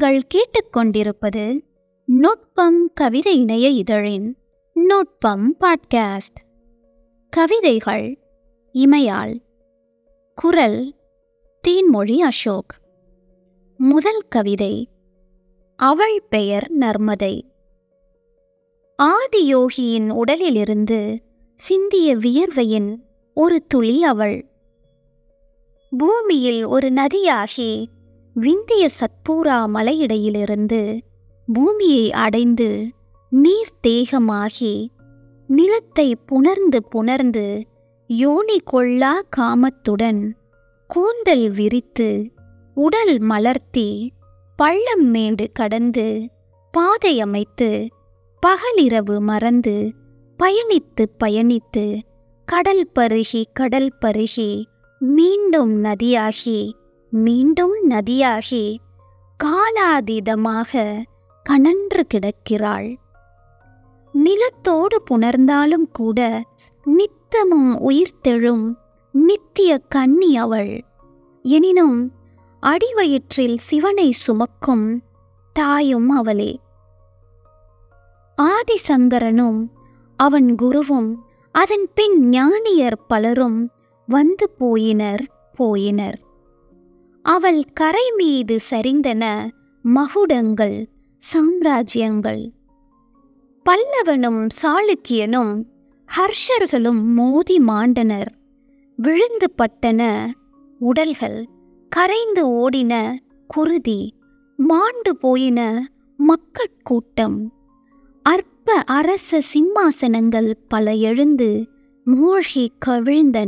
நீங்கள் கேட்டுக்கொண்டிருப்பது நுட்பம் கவிதை இணைய இதழின் நுட்பம் பாட்காஸ்ட் கவிதைகள் இமையாள் குரல் தீன்மொழி அசோக் முதல் கவிதை அவள் பெயர் நர்மதை ஆதியோகியின் உடலிலிருந்து சிந்திய வியர்வையின் ஒரு துளி அவள் பூமியில் ஒரு நதியாகி விந்திய சத்பூரா மலையிடையிலிருந்து பூமியை அடைந்து நீர் தேகமாகி நிலத்தை புணர்ந்து புணர்ந்து யோனி கொள்ளா காமத்துடன் கூந்தல் விரித்து உடல் மலர்த்தி பள்ளம் மேடு கடந்து பாதை அமைத்து பகலிரவு மறந்து பயணித்து பயணித்து கடல் பருகி கடல் பருகி மீண்டும் நதியாகி மீண்டும் நதியாகி காலாதீதமாக கனன்று கிடக்கிறாள் நிலத்தோடு புணர்ந்தாலும் கூட நித்தமும் உயிர்த்தெழும் நித்திய கண்ணி அவள் எனினும் அடிவயிற்றில் சிவனை சுமக்கும் தாயும் அவளே ஆதிசங்கரனும் அவன் குருவும் அதன் பின் ஞானியர் பலரும் வந்து போயினர் போயினர் அவள் கரை மீது சரிந்தன மகுடங்கள் சாம்ராஜ்யங்கள் பல்லவனும் சாளுக்கியனும் ஹர்ஷர்களும் மோதி மாண்டனர் விழுந்து பட்டன உடல்கள் கரைந்து ஓடின குருதி மாண்டு போயின மக்கட்கூட்டம் அற்ப அரச சிம்மாசனங்கள் பல எழுந்து மூழ்கி கவிழ்ந்தன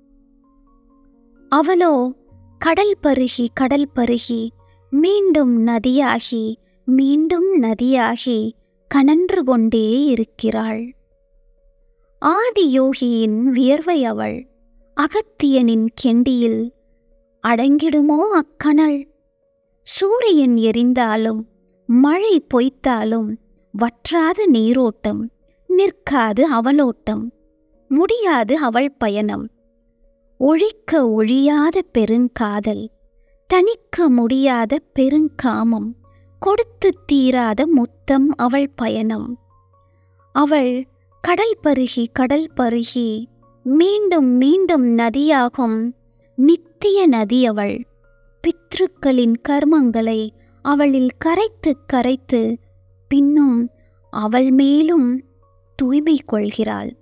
அவளோ கடல் பருகி கடல் பருகி மீண்டும் நதியாகி மீண்டும் நதியாகி கனன்று கொண்டே இருக்கிறாள் ஆதியோகியின் வியர்வை அவள் அகத்தியனின் கெண்டியில் அடங்கிடுமோ அக்கணல் சூரியன் எரிந்தாலும் மழை பொய்த்தாலும் வற்றாத நீரோட்டம் நிற்காது அவளோட்டம் முடியாது அவள் பயணம் ஒழிக்க ஒழியாத பெருங்காதல் தணிக்க முடியாத பெருங்காமம் கொடுத்து தீராத முத்தம் அவள் பயணம் அவள் கடல் பருகி கடல் பருகி மீண்டும் மீண்டும் நதியாகும் நித்திய நதி அவள் பித்ருக்களின் கர்மங்களை அவளில் கரைத்து கரைத்து பின்னும் அவள் மேலும் தூய்மை கொள்கிறாள்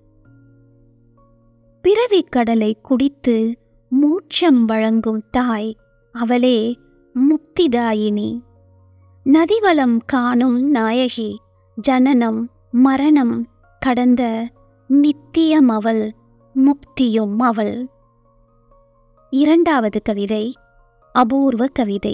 பிறவிக் கடலை குடித்து மூச்சம் வழங்கும் தாய் அவளே முக்திதாயினி நதிவளம் காணும் நாயகி ஜனனம் மரணம் கடந்த நித்தியம் அவள் முக்தியும் அவள் இரண்டாவது கவிதை அபூர்வ கவிதை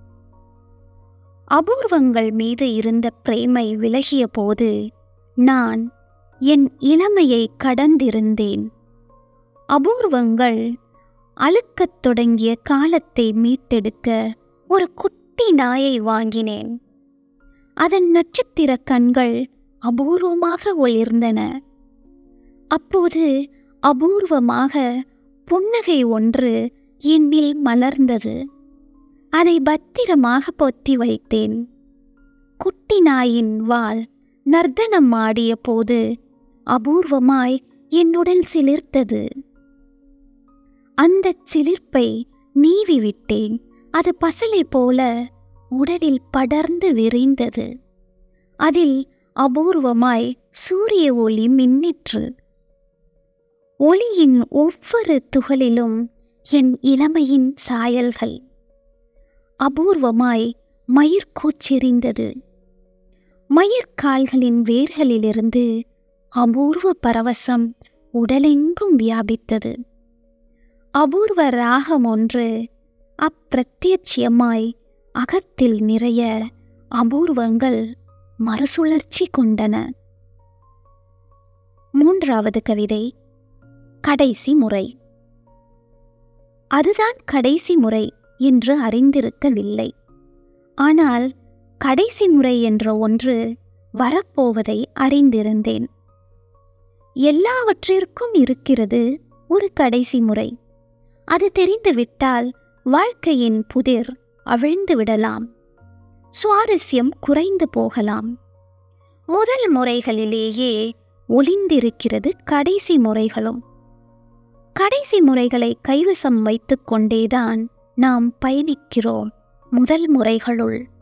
அபூர்வங்கள் மீது இருந்த பிரேமை விலகிய போது நான் என் இளமையை கடந்திருந்தேன் அபூர்வங்கள் அழுக்கத் தொடங்கிய காலத்தை மீட்டெடுக்க ஒரு குட்டி நாயை வாங்கினேன் அதன் நட்சத்திர கண்கள் அபூர்வமாக ஒளிர்ந்தன அப்போது அபூர்வமாக புன்னகை ஒன்று என்னில் மலர்ந்தது அதை பத்திரமாக பொத்தி வைத்தேன் குட்டி நாயின் வால் நர்த்தனம் ஆடிய போது அபூர்வமாய் என்னுடல் சிலிர்த்தது அந்த சிலிர்ப்பை நீவி விட்டேன் அது பசலை போல உடலில் படர்ந்து விரிந்தது அதில் அபூர்வமாய் சூரிய ஒளி மின்னிற்று ஒளியின் ஒவ்வொரு துகளிலும் என் இளமையின் சாயல்கள் அபூர்வமாய் மயிர் கூச்செறிந்தது மயிர்கால்களின் வேர்களிலிருந்து அபூர்வ பரவசம் உடலெங்கும் வியாபித்தது அபூர்வ ராகம் ஒன்று அப்பிரத்யட்சியமாய் அகத்தில் நிறைய அபூர்வங்கள் மறுசுழற்சி கொண்டன மூன்றாவது கவிதை கடைசி முறை அதுதான் கடைசி முறை என்று அறிந்திருக்கவில்லை ஆனால் கடைசி முறை என்ற ஒன்று வரப்போவதை அறிந்திருந்தேன் எல்லாவற்றிற்கும் இருக்கிறது ஒரு கடைசி முறை அது தெரிந்துவிட்டால் வாழ்க்கையின் புதிர் அவிழ்ந்து விடலாம் சுவாரஸ்யம் குறைந்து போகலாம் முதல் முறைகளிலேயே ஒளிந்திருக்கிறது கடைசி முறைகளும் கடைசி முறைகளை கைவசம் வைத்துக் கொண்டேதான் நாம் பயணிக்கிறோம் முதல் முறைகளுள்